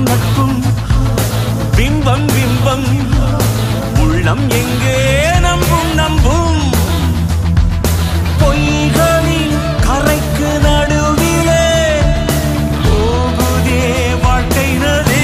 நட்பும் பிம்பம் பிம்பம் உள்ளம் எங்கே நம்பும் நம்பும் பொய்களின் கரைக்கு நடுவிலே போகுதே வாழ்க்கை நதி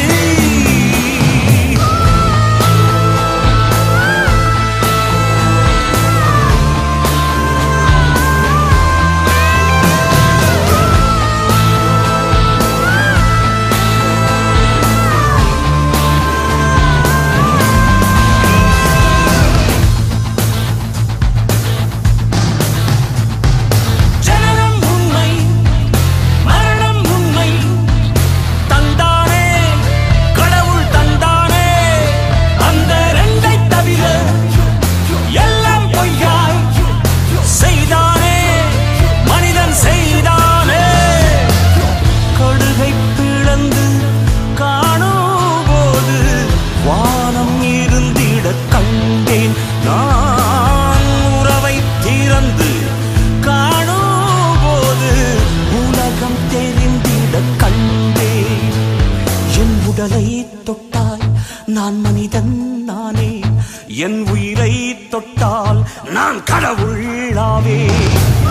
ஜனனம் உண்மை மரணம் உண்மை தந்தானே கடவுள் தந்தானே அந்த ரெண்டை தவிர எல்லாம் பொய்யாய் செய்தானே மனிதன் செய்தானே கடுகை பிளந்து காணும் போது வானம் இருந்திட கண்டேன் நான் உறவை திறந்து காணும் போது உலகம் தெரிந்திட கண்டேன் என் உடலை தொட்டாய் நான் மனிதன் நானே என் உயிரை தொட்டால் நான் கடவுளாவே